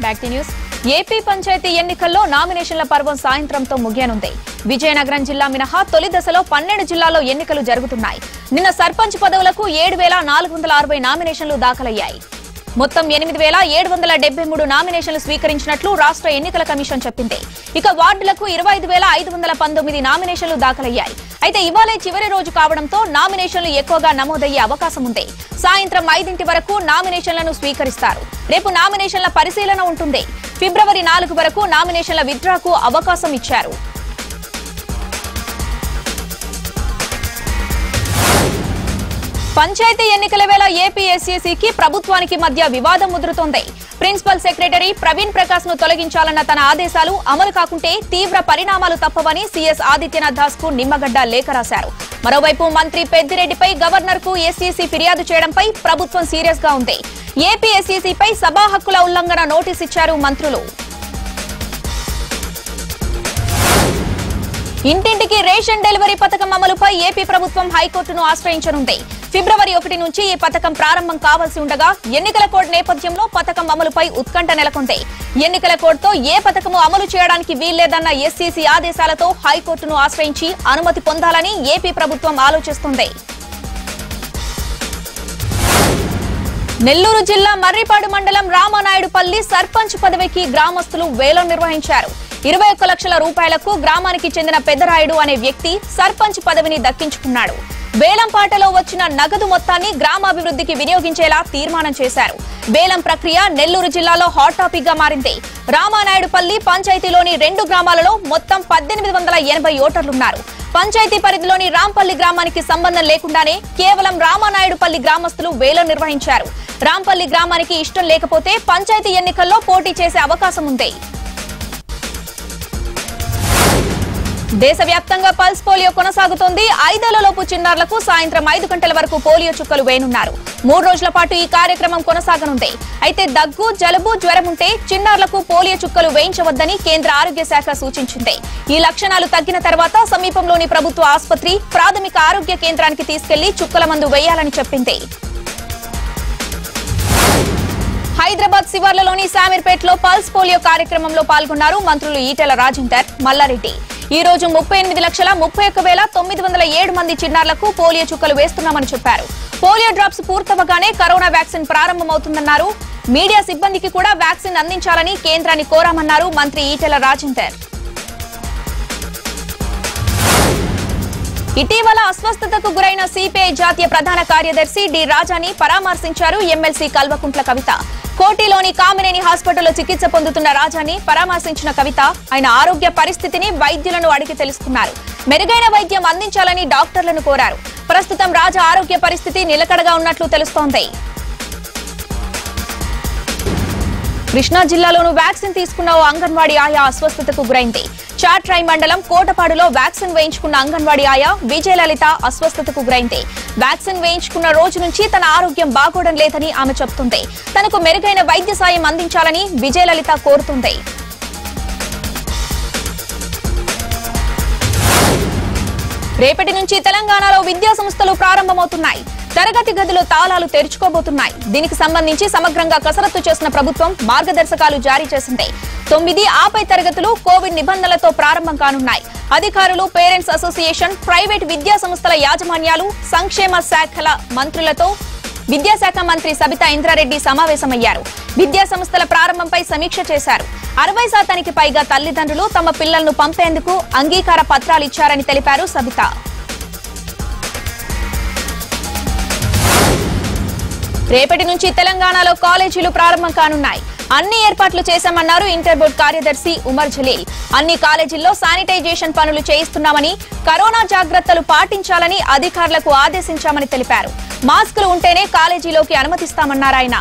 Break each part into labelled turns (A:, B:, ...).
A: back to news AP panchayat ఎన్నికల్లో నామినేషన్ల పర్వం సాయంత్రంతో ముగియనుంది విజయనగరం జిల్లా మినహా తొలి దశలో పన్నెండు జిల్లాల్లో ఎన్నికలు జరుగుతున్నాయి నిన్న సర్పంచ్ పదవులకు ఏడు వేల నాలుగు వందల అరవై నామినేషన్లు దాఖలయ్యాయి మొత్తం ఎనిమిది వేల ఏడు వందల డెబ్బై మూడు నామినేషన్లు స్వీకరించినట్లు రాష్ట్ర ఎన్నికల కమిషన్ చెప్పింది ఇక వార్డులకు ఇరవై ఐదు వేల ఐదు వందల పంతొమ్మిది నామినేషన్లు దాఖలయ్యాయి అయితే ఇవాళే చివరి రోజు కావడంతో నామినేషన్లు ఎక్కువగా నమోదయ్యే అవకాశం ఉంది సాయంత్రం ఐదింటి వరకు నామినేషన్లను స్వీకరిస్తారు రేపు నామినేషన్ల పరిశీలన ఉంటుంది ఫిబ్రవరి నాలుగు వరకు నామినేషన్ల విత్డ్రాకు అవకాశం ఇచ్చారు పంచాయతీ ఎన్నికల వేళ ఏపీఎస్సీసీకి ప్రభుత్వానికి మధ్య వివాదం ముదురుతోంది ప్రిన్సిపల్ సెక్రటరీ ప్రవీణ్ ప్రకాశ్ ను తొలగించాలన్న తన ఆదేశాలు అమలు కాకుంటే తీవ్ర పరిణామాలు తప్పవని సీఎస్ ఆదిత్యనాథ్ దాస్ కు నిమ్మగడ్డ లేఖ రాశారు మరోవైపు మంత్రి పెద్దిరెడ్డిపై గవర్నర్ కు ఎస్సీసీ ఫిర్యాదు చేయడంపై ప్రభుత్వం సీరియస్ గా ఉంది ఏపీఎస్సీసీపై సభా హక్కుల ఉల్లంఘన నోటీస్ ఇచ్చారు మంత్రులు ఇంటింటికి రేషన్ డెలివరీ పథకం అమలుపై ఏపీ ప్రభుత్వం హైకోర్టును ఆశ్రయించనుంది ఫిబ్రవరి ఒకటి నుంచి ఈ పథకం ప్రారంభం కావాల్సి ఉండగా ఎన్నికల కోడ్ నేపథ్యంలో పథకం అమలుపై ఉత్కంఠ నెలకొంది ఎన్నికల కోడ్తో ఏ పథకము అమలు చేయడానికి వీల్లేదన్న ఎస్సీసీ ఆదేశాలతో హైకోర్టును ఆశ్రయించి అనుమతి పొందాలని ఏపీ ప్రభుత్వం ఆలోచిస్తుంది నెల్లూరు జిల్లా మర్రిపాడు మండలం రామానాయుడుపల్లి సర్పంచ్ పదవికి గ్రామస్తులు వేలం నిర్వహించారు ఇరవై ఒక్క లక్షల రూపాయలకు గ్రామానికి చెందిన పెద్దరాయుడు అనే వ్యక్తి సర్పంచ్ పదవిని దక్కించుకున్నాడు వేలం పాటలో వచ్చిన నగదు మొత్తాన్ని గ్రామాభివృద్ధికి వినియోగించేలా తీర్మానం చేశారు వేలం ప్రక్రియ నెల్లూరు జిల్లాలో హాట్ టాపిక్ గా మారింది రామానాయుడుపల్లి పంచాయతీలోని రెండు గ్రామాలలో మొత్తం పద్దెనిమిది వందల ఎనభై ఓటర్లున్నారు పంచాయతీ పరిధిలోని రాంపల్లి గ్రామానికి సంబంధం లేకుండానే కేవలం రామానాయుడుపల్లి గ్రామస్తులు వేలం నిర్వహించారు రాంపల్లి గ్రామానికి ఇష్టం లేకపోతే పంచాయతీ ఎన్నికల్లో పోటీ చేసే అవకాశం ఉంది దేశవ్యాప్తంగా పల్స్ పోలియో కొనసాగుతోంది ఐదేళ్లలోపు చిన్నారులకు సాయంత్రం ఐదు గంటల వరకు పోలియో చుక్కలు వేయనున్నారు మూడు రోజుల పాటు ఈ కార్యక్రమం కొనసాగనుంది అయితే దగ్గు జలుబు జ్వరం ఉంటే చిన్నారులకు పోలియో చుక్కలు వేయించవద్దని కేంద్ర ఆరోగ్య శాఖ సూచించింది ఈ లక్షణాలు తగ్గిన తర్వాత సమీపంలోని ప్రభుత్వ ఆసుపత్రి ప్రాథమిక ఆరోగ్య కేంద్రానికి తీసుకెళ్లి చుక్కల మందు వేయాలని చెప్పింది హైదరాబాద్ శివార్లలోని శామీర్పేటలో పల్స్ పోలియో కార్యక్రమంలో పాల్గొన్నారు మంత్రులు ఈటెల రాజేందర్ మల్లారెడ్డి ఈ రోజు ముప్పై ఎనిమిది లక్షల ముప్పై ఒక్క వేల తొమ్మిది వందల ఏడు మంది చిన్నారులకు పోలియో చుక్కలు వేస్తున్నామని చెప్పారు పోలియో డ్రాప్స్ పూర్తవగానే కరోనా వ్యాక్సిన్ ప్రారంభమవుతుందన్నారు మీడియా సిబ్బందికి కూడా వ్యాక్సిన్ అందించాలని కేంద్రాన్ని కోరామన్నారు మంత్రి ఈటెల రాజేందర్ ఇటీవల అస్వస్థతకు గురైన సిపిఐ జాతీయ ప్రధాన కార్యదర్శి డి రాజాని పరామర్శించారు ఎమ్మెల్సీ కల్వకుంట్ల కవిత కోటిలోని కామినేని హాస్పిటల్లో చికిత్స పొందుతున్న రాజాని పరామర్శించిన కవిత ఆయన ఆరోగ్య పరిస్థితిని వైద్యులను అడిగి తెలుసుకున్నారు మెరుగైన వైద్యం అందించాలని డాక్టర్లను కోరారు ప్రస్తుతం రాజా ఆరోగ్య పరిస్థితి నిలకడగా ఉన్నట్లు తెలుస్తోంది కృష్ణా జిల్లాలోనూ వ్యాక్సిన్ తీసుకున్న ఓ అంగన్వాడీ ఆయా అస్వస్థతకు గురైంది చాట్రై మండలం కోటపాడులో వ్యాక్సిన్ వేయించుకున్న అంగన్వాడీ ఆయా విజయలలిత అస్వస్థతకు గురైంది వ్యాక్సిన్ వేయించుకున్న రోజు నుంచి తన ఆరోగ్యం బాగోడం లేదని ఆమె చెబుతుంది తనకు మెరుగైన వైద్య సాయం అందించాలని విజయలలిత కోరుతుంది రేపటి నుంచి తెలంగాణలో విద్యా సంస్థలు ప్రారంభమవుతున్నాయి తరగతి గదులు తాళాలు తెరుచుకోబోతున్నాయి దీనికి సంబంధించి సమగ్రంగా కసరత్తు చేసిన ప్రభుత్వం మార్గదర్శకాలు జారీ చేసింది తొమ్మిది ఆపై తరగతులు కోవిడ్ నిబంధనలతో ప్రారంభం కానున్నాయి అధికారులు పేరెంట్స్ అసోసియేషన్ ప్రైవేట్ విద్యా సంస్థల యాజమాన్యాలు సంక్షేమ శాఖల మంత్రులతో విద్యాశాఖ మంత్రి సబితా ఇంద్రారెడ్డి సమావేశమయ్యారు విద్యా సంస్థల ప్రారంభంపై సమీక్ష చేశారు అరవై శాతానికి పైగా తల్లిదండ్రులు తమ పిల్లలను పంపేందుకు అంగీకార పత్రాలు ఇచ్చారని తెలిపారు సబిత రేపటి నుంచి తెలంగాణలో కాలేజీలు ప్రారంభం కానున్నాయి అన్ని ఏర్పాట్లు చేశామన్నారు ఇంటర్ బోర్డు కార్యదర్శి ఉమర్ జలీల్ అన్ని కాలేజీల్లో శానిటైజేషన్ పనులు చేయిస్తున్నామని కరోనా జాగ్రత్తలు పాటించాలని అధికారులకు ఆదేశించామని తెలిపారు మాస్కులు ఉంటేనే కాలేజీలోకి అనుమతిస్తామన్నారు ఆయన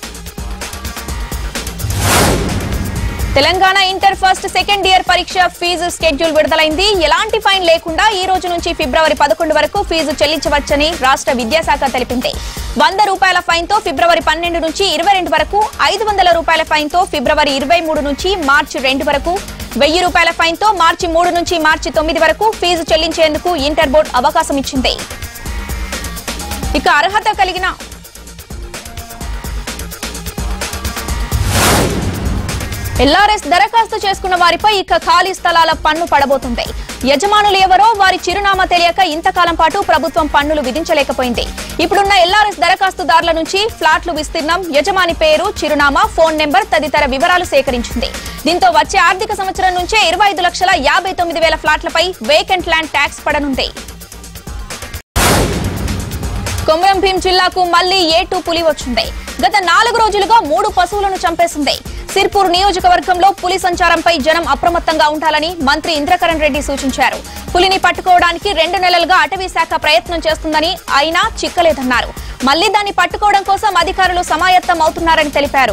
A: Telangana inter first second year పరీక్ష ఫీజు స్కెడ్యూల్ విడుదలైంది ఎలాంటి ఫైన్ లేకుండా ఈ రోజు నుంచి ఫిబ్రవరి పదకొండు వరకు ఫీజు చెల్లించవచ్చని రాష్ట్ర విద్యాశాఖ తెలిపింది వంద రూపాయల ఫైన్ తో ఫిబ్రవరి పన్నెండు నుంచి ఇరవై రెండు వరకు ఐదు వందల రూపాయల ఫైన్ తో ఫిబ్రవరి ఇరవై మూడు నుంచి మార్చి రెండు వరకు వెయ్యి రూపాయల ఫైన్ తో మార్చి మూడు నుంచి మార్చి తొమ్మిది వరకు ఫీజు చెల్లించేందుకు ఇంటర్ బోర్డు అవకాశం ఇచ్చింది ఇక అర్హత కలిగిన ఎల్ఆర్ఎస్ దరఖాస్తు చేసుకున్న వారిపై ఇక ఖాళీ స్థలాల పన్ను పడబోతుంది యజమానులు ఎవరో వారి చిరునామా తెలియక ఇంతకాలం పాటు ప్రభుత్వం పన్నులు విధించలేకపోయింది ఇప్పుడున్న ఎల్ఆర్ఎస్ దరఖాస్తుదారుల నుంచి ఫ్లాట్లు విస్తీర్ణం యజమాని పేరు చిరునామా ఫోన్ నెంబర్ తదితర వివరాలు సేకరించింది దీంతో వచ్చే ఆర్థిక సంవత్సరం నుంచే ఇరవై ఐదు లక్షల యాభై తొమ్మిది వేల ఫ్లాట్లపై వేకెంట్ ల్యాండ్ ట్యాక్స్ పడనుంది కొమరం భీం జిల్లాకు మళ్లీ ఏటూ పులి వచ్చింది గత నాలుగు రోజులుగా మూడు పశువులను చంపేసింది సిర్పూర్ నియోజకవర్గంలో పులి సంచారంపై జనం అప్రమత్తంగా ఉండాలని మంత్రి ఇంద్రకరణ్ రెడ్డి సూచించారు పులిని పట్టుకోవడానికి రెండు నెలలుగా అటవీ శాఖ ప్రయత్నం చేస్తుందని అయినా చిక్కలేదన్నారు మళ్లీ దాన్ని పట్టుకోవడం కోసం అధికారులు సమాయత్తం అవుతున్నారని తెలిపారు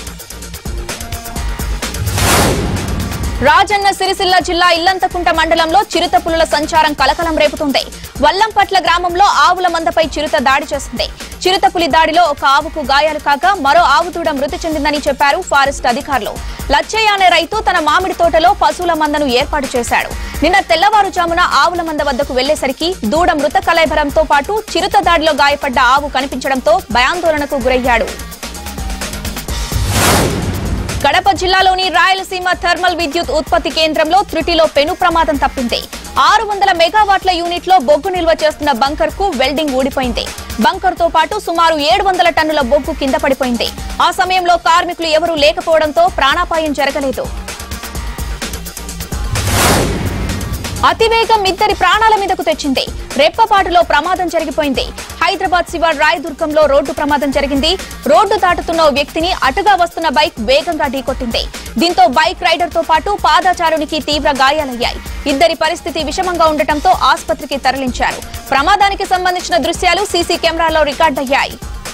A: రాజన్న సిరిసిల్ల జిల్లా ఇల్లంతకుంట మండలంలో చిరుత పులుల సంచారం కలకలం రేపుతుంది వల్లంపట్ల గ్రామంలో ఆవుల మందపై చిరుత దాడి చేసింది చిరుత పులి దాడిలో ఒక ఆవుకు గాయాలు కాక మరో ఆవు దూడ మృతి చెందిందని చెప్పారు ఫారెస్ట్ అధికారులు లచ్చయ్య అనే రైతు తన మామిడి తోటలో పశువుల మందను ఏర్పాటు చేశాడు నిన్న తెల్లవారుజామున ఆవుల మంద వద్దకు వెళ్లేసరికి దూడ మృత కలైభరంతో పాటు చిరుత దాడిలో గాయపడ్డ ఆవు కనిపించడంతో భయాందోళనకు గురయ్యాడు కడప జిల్లాలోని రాయలసీమ థర్మల్ విద్యుత్ ఉత్పత్తి కేంద్రంలో త్రుటిలో పెను ప్రమాదం తప్పింది ఆరు వందల మెగావాట్ల యూనిట్ లో బొగ్గు నిల్వ చేస్తున్న బంకర్ కు వెల్డింగ్ ఊడిపోయింది బంకర్ తో పాటు సుమారు ఏడు వందల టన్నుల బొగ్గు కింద పడిపోయింది ఆ సమయంలో కార్మికులు ఎవరూ లేకపోవడంతో ప్రాణాపాయం జరగలేదు అతివేగం ఇద్దరి ప్రాణాల మీదకు తెచ్చింది రెప్పపాటులో ప్రమాదం జరిగిపోయింది హైదరాబాద్ శివార్ రాయదుర్గంలో రోడ్డు ప్రమాదం జరిగింది రోడ్డు దాటుతున్న ఓ వ్యక్తిని అటుగా వస్తున్న బైక్ వేగంగా ఢీకొట్టింది దీంతో బైక్ రైడర్ తో పాటు పాదాచారునికి తీవ్ర గాయాలయ్యాయి ఇద్దరి పరిస్థితి విషమంగా ఉండటంతో ఆసుపత్రికి తరలించారు ప్రమాదానికి సంబంధించిన దృశ్యాలు సీసీ కెమెరాలో రికార్డయ్యాయి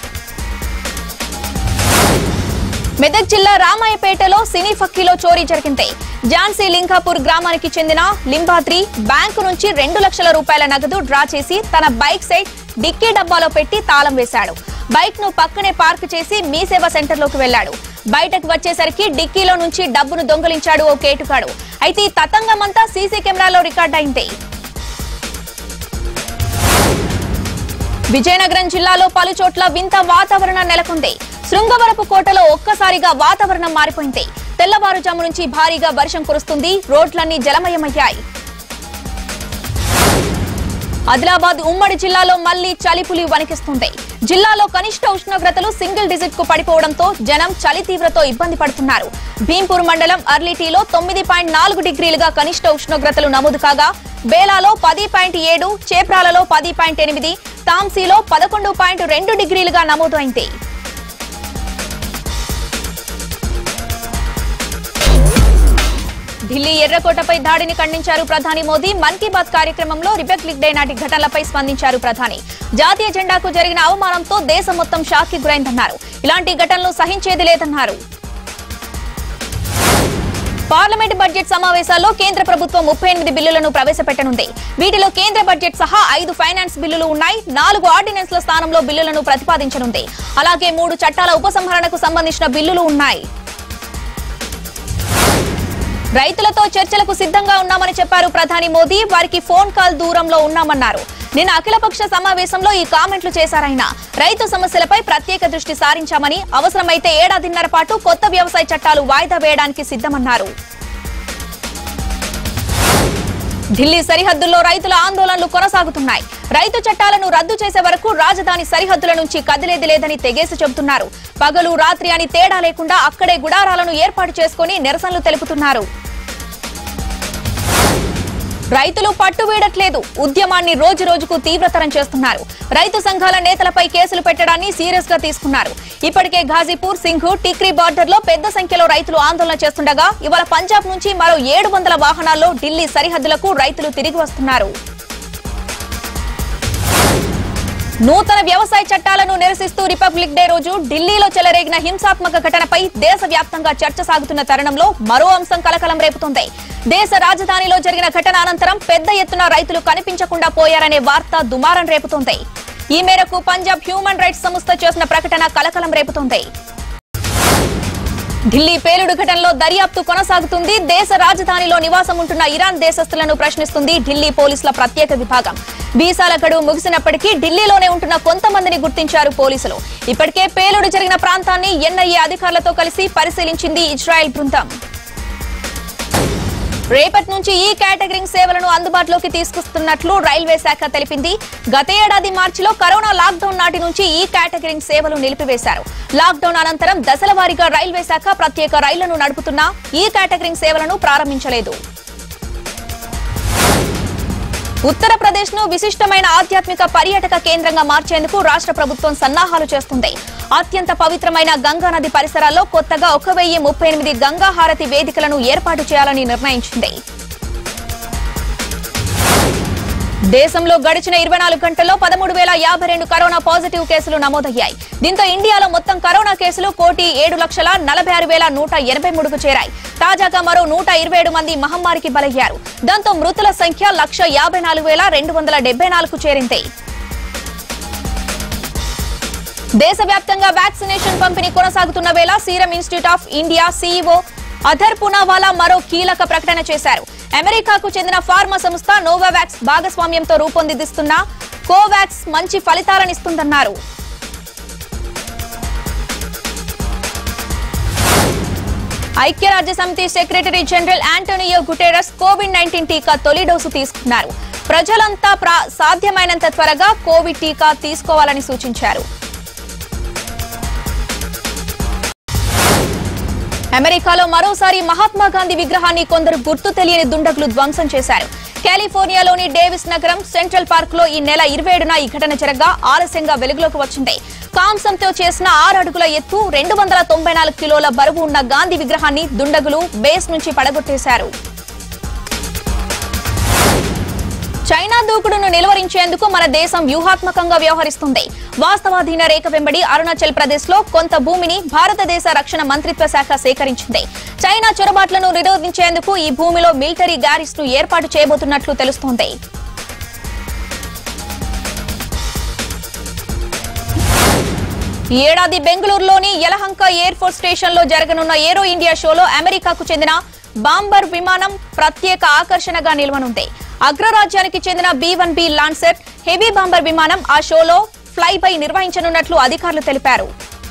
A: మెదక్ జిల్లా రామాయపేటలో సినీ ఫక్కీలో చోరీ జరిగింది ఝాన్సీ లింకాపూర్ గ్రామానికి చెందిన లింబాద్రి బ్యాంకు నుంచి రెండు లక్షల రూపాయల నగదు డ్రా చేసి తన బైక్ సైడ్ డిక్కీ డబ్బాలో పెట్టి తాళం వేశాడు బైక్ ను పక్కనే పార్క్ చేసి మీ సేవా సెంటర్ లోకి వెళ్లాడు బయటకు వచ్చేసరికి డిక్కీలో నుంచి డబ్బును దొంగలించాడు ఓ కేటుగాడు అయితే ఈ తతంగమంతా సీసీ కెమెరాలో రికార్డ్ అయింది విజయనగరం జిల్లాలో పలు చోట్ల వింత వాతావరణం నెలకొంది శృంగవరపు కోటలో ఒక్కసారిగా వాతావరణం మారిపోయింది తెల్లవారుజాము నుంచి భారీగా వర్షం కురుస్తుంది రోడ్లన్నీ జలమయమయ్యాయి ఆదిలాబాద్ ఉమ్మడి జిల్లాలో మళ్లీ చలిపులి వణికిస్తుంది జిల్లాలో కనిష్ట ఉష్ణోగ్రతలు సింగిల్ డిజిట్ కు పడిపోవడంతో జనం చలి తీవ్రతో ఇబ్బంది పడుతున్నారు భీంపూర్ మండలం అర్లిటీలో తొమ్మిది పాయింట్ నాలుగు డిగ్రీలుగా కనిష్ట ఉష్ణోగ్రతలు నమోదు కాగా బేలాలో పది పాయింట్ ఏడు చేప్రాలలో పది పాయింట్ ఎనిమిది తాంసీలో పదకొండు పాయింట్ రెండు డిగ్రీలుగా నమోదు అయింది ఢిల్లీ ఎర్రకోటపై దాడిని ఖండించారు ప్రధాని మోదీ మన్ కీ బాత్ కార్యక్రమంలో రిపబ్లిక్ డే నాటి ఘటనలపై స్పందించారు ప్రధాని జాతీయ జెండాకు జరిగిన అవమానంతో దేశం మొత్తం షాక్కి గురైందన్నారు ఇలాంటి ఘటనలు సహించేది లేదన్నారు పార్లమెంట్ బడ్జెట్ సమావేశాల్లో కేంద్ర ప్రభుత్వం ముప్పై ఎనిమిది బిల్లులను ప్రవేశపెట్టనుంది వీటిలో కేంద్ర బడ్జెట్ సహా ఐదు ఫైనాన్స్ బిల్లులు ఉన్నాయి నాలుగు ఆర్డినెన్స్ల స్థానంలో బిల్లులను ప్రతిపాదించనుంది అలాగే మూడు చట్టాల ఉపసంహరణకు సంబంధించిన బిల్లులు ఉన్నాయి రైతులతో చర్చలకు సిద్ధంగా ఉన్నామని చెప్పారు ప్రధాని మోదీ వారికి ఫోన్ కాల్ దూరంలో ఉన్నామన్నారు నిన్న అఖిలపక్ష సమావేశంలో ఈ కామెంట్లు చేశారాయన రైతు సమస్యలపై ప్రత్యేక దృష్టి సారించామని అవసరమైతే ఏడాదిన్నర పాటు కొత్త వ్యవసాయ చట్టాలు వాయిదా వేయడానికి సిద్ధమన్నారు ఢిల్లీ సరిహద్దుల్లో రైతుల ఆందోళనలు కొనసాగుతున్నాయి రైతు చట్టాలను రద్దు చేసే వరకు రాజధాని సరిహద్దుల నుంచి కదిలేది లేదని తెగేసి చెబుతున్నారు పగలు రాత్రి అని తేడా లేకుండా అక్కడే గుడారాలను ఏర్పాటు చేసుకుని నిరసనలు తెలుపుతున్నారు రైతులు పట్టు వీడట్లేదు ఉద్యమాన్ని రోజు రోజుకు తీవ్రతరం చేస్తున్నారు రైతు సంఘాల నేతలపై కేసులు పెట్టడాన్ని సీరియస్ గా తీసుకున్నారు ఇప్పటికే ఘాజీపూర్ సింఘు టిక్రీ బార్డర్ లో పెద్ద సంఖ్యలో రైతులు ఆందోళన చేస్తుండగా ఇవాళ పంజాబ్ నుంచి మరో ఏడు వందల వాహనాల్లో ఢిల్లీ సరిహద్దులకు రైతులు తిరిగి వస్తున్నారు నూతన వ్యవసాయ చట్టాలను నిరసిస్తూ రిపబ్లిక్ డే రోజు ఢిల్లీలో చెలరేగిన హింసాత్మక ఘటనపై దేశవ్యాప్తంగా చర్చ సాగుతున్న తరుణంలో మరో అంశం కలకలం రేపుతోంది దేశ రాజధానిలో జరిగిన ఘటన అనంతరం పెద్ద ఎత్తున రైతులు కనిపించకుండా పోయారనే వార్త దుమారం రేపుతోంది ఈ మేరకు పంజాబ్ హ్యూమన్ రైట్స్ సంస్థ చేసిన ప్రకటన కలకలం రేపుతోంది ఢిల్లీ పేలుడు ఘటనలో దర్యాప్తు కొనసాగుతుంది దేశ రాజధానిలో నివాసం ఉంటున్న ఇరాన్ దేశస్తులను ప్రశ్నిస్తుంది ఢిల్లీ పోలీసుల ప్రత్యేక విభాగం వీసాల గడువు ముగిసినప్పటికీ ఢిల్లీలోనే ఉంటున్న కొంతమందిని గుర్తించారు పోలీసులు ఇప్పటికే పేలుడు జరిగిన ప్రాంతాన్ని ఎన్ఐఏ అధికారులతో కలిసి పరిశీలించింది ఇజ్రాయెల్ బృందం రేపటి నుంచి ఈ కేటరింగ్ సేవలను అందుబాటులోకి తీసుకొస్తున్నట్లు రైల్వే శాఖ తెలిపింది గత ఏడాది మార్చిలో కరోనా లాక్డౌన్ నాటి నుంచి ఈ కేటరింగ్ సేవలు నిలిపివేశారు లాక్డౌన్ అనంతరం దశల వారీగా రైల్వే శాఖ ప్రత్యేక రైళ్లను నడుపుతున్నా ఈ కేటరింగ్ సేవలను ప్రారంభించలేదు ఉత్తరప్రదేశ్ ను విశిష్టమైన ఆధ్యాత్మిక పర్యాటక కేంద్రంగా మార్చేందుకు రాష్ట్ర ప్రభుత్వం సన్నాహాలు చేస్తుంది అత్యంత పవిత్రమైన గంగా నది పరిసరాల్లో కొత్తగా ఒక వెయ్యి ముప్పై ఎనిమిది గంగా హారతి వేదికలను ఏర్పాటు చేయాలని నిర్ణయించింది దేశంలో గడిచిన ఇరవై నాలుగు గంటల్లో పదమూడు వేల యాభై రెండు కరోనా పాజిటివ్ కేసులు నమోదయ్యాయి దీంతో ఇండియాలో మొత్తం కరోనా కేసులు కోటి ఏడు లక్షల నలభై ఆరు వేల నూట ఎనభై మూడుకు చేరాయి తాజాగా మరో నూట ఇరవై ఏడు మంది మహమ్మారికి బలయ్యారు దాంతో మృతుల సంఖ్య లక్ష యాభై నాలుగు వేల రెండు వందల డెబ్బై నాలుగు చేరింది దేశవ్యాప్తంగా వ్యాక్సినేషన్ పంపిణీ కొనసాగుతున్న వేళ Serum Institute of India CEO Adar Poonawalla మరో కీలక ప్రకటన చేశారు అమెరికాకు చెందిన ఫార్మా సంస్థ నోవావాక్స్ భాగస్వామ్యంతో రూపొందిస్తున్న కోవాక్స్ మంచి ఫలితాలనిస్తుందన్నారు ఐక్యరాజ్య సమితి secretary general Antonio Guterres Covid nineteen టీకా తొలి డోసు తీసుకున్నారు ప్రజలంతా ప్రా- సాధ్యమైనంత త్వరగా కోవిడ్ టీకా తీసుకోవాలని సూచించారు అమెరికాలో మరోసారి మహాత్మా గాంధీ విగ్రహాన్ని కొందరు గుర్తు తెలియని దుండగులు ధ్వంసం చేశారు కాలిఫోర్నియాలోని డేవిస్ నగరం సెంట్రల్ పార్క్ లో ఈ నెల ఇరవై ఏడున ఈ ఘటన జరగగా ఆలస్యంగా వెలుగులోకి వచ్చింది కాంసంతో చేసిన ఆరు అడుగుల ఎత్తు రెండు వందల తొంభై నాలుగు కిలోల బరువు ఉన్న గాంధీ విగ్రహాన్ని దుండగులు బేస్ నుంచి పడగొట్టేశారు చైనా దూకుడును నిలువరించేందుకు మన దేశం వ్యూహాత్మకంగా వ్యవహరిస్తుంది వాస్తవాధీన రేఖ వెంబడి అరుణాచల్ ప్రదేశ్ లో కొంత భూమిని భారతదేశ రక్షణ మంత్రిత్వ శాఖ సేకరించింది చైనా చొరబాట్లను నిరోధించేందుకు ఈ భూమిలో మిలిటరీ గ్యారీస్ ను ఏర్పాటు చేయబోతున్నట్లు తెలుస్తోంది ఈ ఏడాది బెంగళూరులోని యలహంక ఎయిర్ ఫోర్స్ స్టేషన్ లో జరగనున్న ఏరో ఇండియా షోలో అమెరికాకు చెందిన బాంబర్ విమానం ప్రత్యేక ఆకర్షణగా నిలవనుంది అగ్రరాజ్యానికి చెందిన B one B Lancer heavy bomber విమానం ఆ షోలో ఫ్లై బై నిర్వహించనున్నట్లు అధికారులు తెలిపారు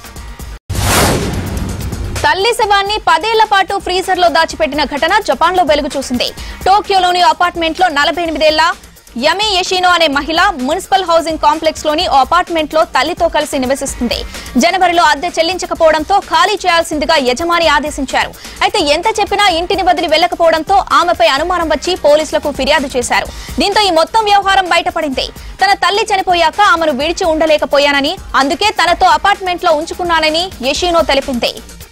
A: తల్లి శవాన్ని పదేళ్ల పాటు ఫ్రీజర్ లో దాచిపెట్టిన ఘటన జపాన్ లో వెలుగు చూసింది టోక్యోలోని అపార్ట్మెంట్ లో నలభై ఎనిమిదేళ్ల యమి యషినో అనే మహిళ మున్సిపల్ హౌసింగ్ కాంప్లెక్స్ లోని ఓ అపార్ట్మెంట్ లో తల్లితో కలిసి నివసిస్తుంది జనవరిలో అద్దె చెల్లించకపోవడంతో ఖాళీ చేయాల్సిందిగా యజమాని ఆదేశించారు అయితే ఎంత చెప్పినా ఇంటిని వదిలి వెళ్లకపోవడంతో ఆమెపై అనుమానం వచ్చి పోలీసులకు ఫిర్యాదు చేశారు దీంతో ఈ మొత్తం వ్యవహారం బయటపడింది తన తల్లి చనిపోయాక ఆమెను విడిచి ఉండలేకపోయానని అందుకే తనతో అపార్ట్మెంట్ లో ఉంచుకున్నానని యషినో తెలిపింది